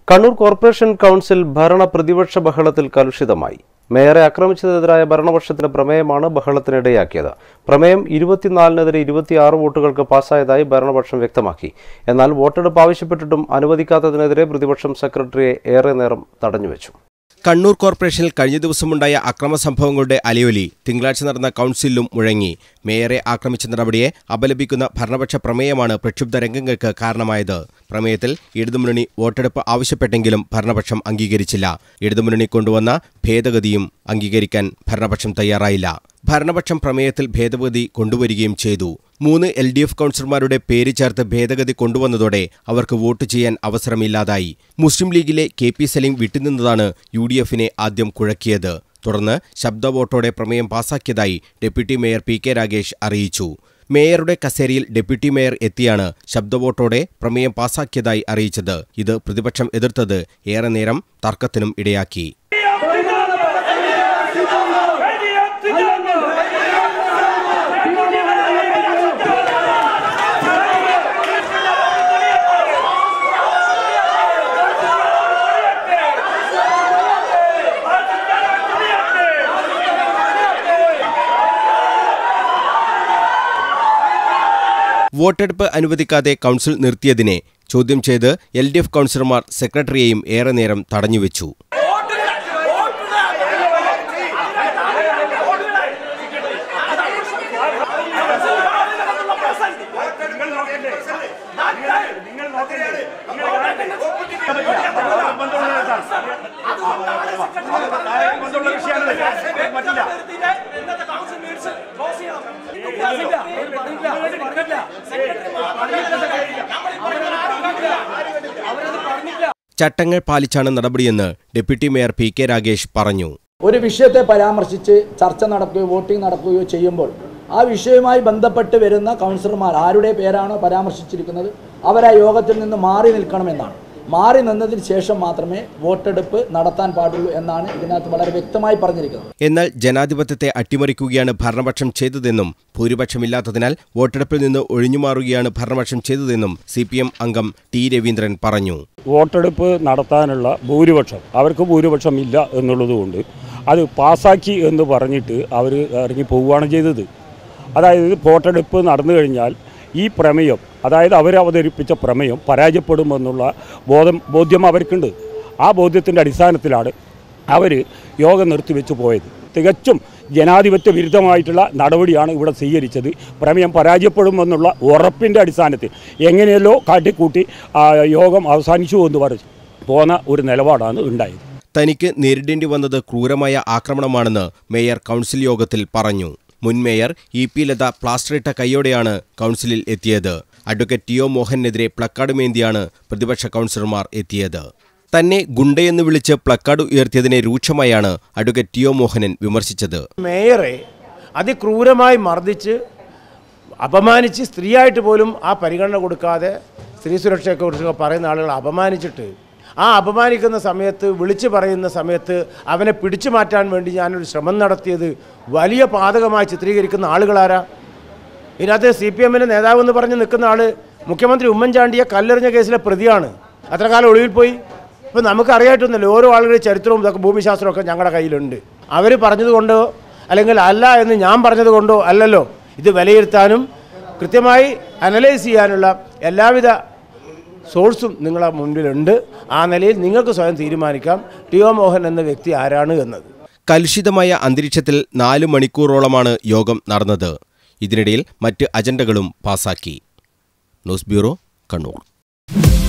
Kannur corporation council ഭരണ പ്രതിപക്ഷ ബഹളത്തിൽ കലുഷിതമായി മേയറെ ആക്രമിച്ചതിനെതിരായ ഭരണപക്ഷത്തിന്റെ പ്രമേയമാണ് ബഹളത്തിനിടയാക്കിയത് പ്രമേയം ഇരുപത്തിനാലിനെതിരെ ഇരുപത്തിയാറ് വോട്ടുകൾക്ക് പാസ്സായതായി ഭരണപക്ഷം വ്യക്തമാക്കി എന്നാൽ വോട്ടെടുപ്പ് ആവശ്യപ്പെട്ടിട്ടും അനുവദിക്കാത്തതിനെതിരെ പ്രതിപക്ഷം സെക്രട്ടറിയെ ഏറെ നേരം തടഞ്ഞുവെച്ചു കണ്ണൂർ കോർപ്പറേഷനിൽ കഴിഞ്ഞ ദിവസമുണ്ടായ അക്രമ സംഭവങ്ങളുടെ അലയൊലി തിങ്കളാഴ്ച നടന്ന കൗൺസിലിലും മുഴങ്ങി മേയറെ ആക്രമിച്ച നടപടിയെ അപലപിക്കുന്ന ഭരണപക്ഷ പ്രമേയമാണ് പ്രക്ഷുബ്ധ രംഗങ്ങൾക്ക് കാരണമായത് പ്രമേയത്തിൽ ഇടതുമുന്നണി വോട്ടെടുപ്പ് ആവശ്യപ്പെട്ടെങ്കിലും ഭരണപക്ഷം അംഗീകരിച്ചില്ല ഇടതുമുന്നണി കൊണ്ടുവന്ന ഭേദഗതിയും അംഗീകരിക്കാൻ ഭരണപക്ഷം തയ്യാറായില്ല ഭരണപക്ഷം പ്രമേയത്തിൽ ഭേദഗതി കൊണ്ടുവരികയും ചെയ്തു മൂന്ന് എൽ ഡി എഫ് കൗൺസിലർമാരുടെ പേര് ചേർത്ത് ഭേദഗതി കൊണ്ടുവന്നതോടെ അവർക്ക് വോട്ട് ചെയ്യാൻ അവസരമില്ലാതായി മുസ്ലിം ലീഗിലെ കെ പി സലീം വിട്ടുനിന്നതാണ് യു ഡി എഫിനെ ആദ്യം കുഴക്കിയത് തുടർന്ന് ശബ്ദ വോട്ടോടെ പ്രമേയം പാസാക്കിയതായി deputy mayor P K Ragesh അറിയിച്ചു മേയറുടെ കസേരയിൽ ഡെപ്യൂട്ടി മേയർ എത്തിയാണ് ശബ്ദവോട്ടോടെ പ്രമേയം പാസാക്കിയതായി അറിയിച്ചത് ഇത് പ്രതിപക്ഷം എതിർത്തത് ഏറെ നേരം തർക്കത്തിനും ഇടയാക്കി വോട്ടെടുപ്പ് അനുവദിക്കാതെ കൗൺസിൽ നിർത്തിയതിനെ ചോദ്യം ചെയ്ത് എൽ ഡി എഫ് കൗൺസിലർമാർ സെക്രട്ടറിയെയും ഏറെ നേരം തടഞ്ഞുവെച്ചു ചട്ടങ്ങൾ പാലിച്ചാണ് നടപടിയെന്ന് deputy mayor P K Ragesh പറഞ്ഞു ഒരു വിഷയത്തെ പരാമർശിച്ച് ചർച്ച നടക്കുകയോ വോട്ടിംഗ് നടക്കുകയോ ചെയ്യുമ്പോൾ ആ വിഷയവുമായി ബന്ധപ്പെട്ട് വരുന്ന കൗൺസിലർമാർ ആരുടെ പേരാണോ പരാമർശിച്ചിരിക്കുന്നത് അവർ ആ യോഗത്തിൽ നിന്ന് മാറി നിൽക്കണമെന്നാണ് മാറി നിന്നതിന് ശേഷം മാത്രമേ വോട്ടെടുപ്പ് നടത്താൻ പാടുള്ളൂ എന്നാണ് ഇതിനകത്ത് വളരെ വ്യക്തമായി പറഞ്ഞിരിക്കുന്നത് എന്നാൽ ജനാധിപത്യത്തെ അട്ടിമറിക്കുകയാണ് ഭരണപക്ഷം ചെയ്തതെന്നും ഭൂരിപക്ഷമില്ലാത്തതിനാൽ വോട്ടെടുപ്പിൽ നിന്ന് ഒഴിഞ്ഞുമാറുകയാണ് ഭരണപക്ഷം ചെയ്തതെന്നും സി അംഗം ടി രവീന്ദ്രൻ പറഞ്ഞു വോട്ടെടുപ്പ് നടത്താനുള്ള ഭൂരിപക്ഷം അവർക്ക് ഭൂരിപക്ഷം ഇല്ല എന്നുള്ളതുകൊണ്ട് അത് പാസാക്കി എന്ന് പറഞ്ഞിട്ട് അവർ ഇറങ്ങി പോവുകയാണ് ചെയ്തത് അതായത് വോട്ടെടുപ്പ് നടന്നു കഴിഞ്ഞാൽ ഈ പ്രമേയം അതായത് അവർ അവതരിപ്പിച്ച പ്രമേയം പരാജയപ്പെടുമെന്നുള്ള ബോധം ബോധ്യം അവർക്കുണ്ട് ആ ബോധ്യത്തിൻ്റെ അടിസ്ഥാനത്തിലാണ് അവർ യോഗം നിർത്തിവെച്ച് പോയത് തികച്ചും ജനാധിപത്യ വിരുദ്ധമായിട്ടുള്ള നടപടിയാണ് ഇവിടെ സ്വീകരിച്ചത് പ്രമേയം പരാജയപ്പെടുമെന്നുള്ള ഉറപ്പിൻ്റെ അടിസ്ഥാനത്തിൽ എങ്ങനെയല്ലോ കാട്ടിക്കൂട്ടി ആ, യോഗം അവസാനിച്ചു എന്ന് പറഞ്ഞ് പോന്ന ഒരു നിലപാടാണ് ഉണ്ടായത് തനിക്ക് നേരിടേണ്ടി വന്നത് ക്രൂരമായ ആക്രമണമാണെന്ന് മേയർ കൗൺസിൽ യോഗത്തിൽ പറഞ്ഞു മുൻ മേയർ ഇ പി ലത പ്ലാസ്റ്ററിട്ട കൈയോടെയാണ് കൗൺസിലിൽ എത്തിയത് അഡ്വക്കേറ്റ് ടി ഒ മോഹനെതിരെ പ്ലക്കാർഡ് മേന്തിയാണ് പ്രതിപക്ഷ കൗൺസിലർമാർ എത്തിയത് തന്നെ ഗുണ്ടയെന്ന് വിളിച്ച് പ്ലക്കാർഡ് ഉയർത്തിയതിനെ രൂക്ഷമായാണ് അഡ്വക്കേറ്റ് ടി ഒ മോഹനൻ വിമർശിച്ചത് മേയറെ അതിക്രൂരമായി മർദ്ദിച്ച് അപമാനിച്ച് സ്ത്രീയായിട്ട് പോലും ആ പരിഗണന കൊടുക്കാതെ സ്ത്രീ സുരക്ഷയെക്കുറിച്ചൊക്കെ പറയുന്ന ആളുകൾ അപമാനിച്ചിട്ട് ആ അപമാനിക്കുന്ന സമയത്ത് വിളിച്ചു പറയുന്ന സമയത്ത് അവനെ പിടിച്ചു മാറ്റാൻ വേണ്ടി ഞാനൊരു ശ്രമം നടത്തിയത് വലിയ പാതകമായി ചിത്രീകരിക്കുന്ന ആളുകളാരാ ഇതിനകത്ത് സി പി എമ്മിൻ്റെ നേതാവെന്ന് പറഞ്ഞ് നിൽക്കുന്ന ആൾ മുഖ്യമന്ത്രി ഉമ്മൻചാണ്ടിയെ കല്ലെറിഞ്ഞ കേസിലെ പ്രതിയാണ് അത്ര കാലം ഒളിവിൽ പോയി ഇപ്പം നമുക്കറിയായിട്ടൊന്നുമില്ല ഓരോ ആളുകളുടെ ചരിത്രവും ഇതൊക്കെ ഭൂമിശാസ്ത്രമൊക്കെ ഞങ്ങളുടെ കയ്യിലുണ്ട് അവർ പറഞ്ഞതുകൊണ്ടോ അല്ലെങ്കിൽ അല്ല എന്ന് ഞാൻ പറഞ്ഞതുകൊണ്ടോ അല്ലല്ലോ ഇത് വിലയിരുത്താനും കൃത്യമായി അനലൈസ് ചെയ്യാനുള്ള എല്ലാവിധ സോഴ്സും നിങ്ങളെ മുൻപിലുണ്ട് ആ നിലയിൽ നിങ്ങൾക്ക് സ്വയം തീരുമാനിക്കാം ടി ഒ മോഹൻ എന്ന വ്യക്തി ആരാണ് എന്നത് കലുഷിതമായ അന്തരീക്ഷത്തിൽ നാല് മണിക്കൂറോളമാണ് യോഗം നടന്നത് ഇതിനിടയിൽ മറ്റ് അജണ്ടകളും പാസാക്കി ന്യൂസ് ബ്യൂറോ കണ്ണൂർ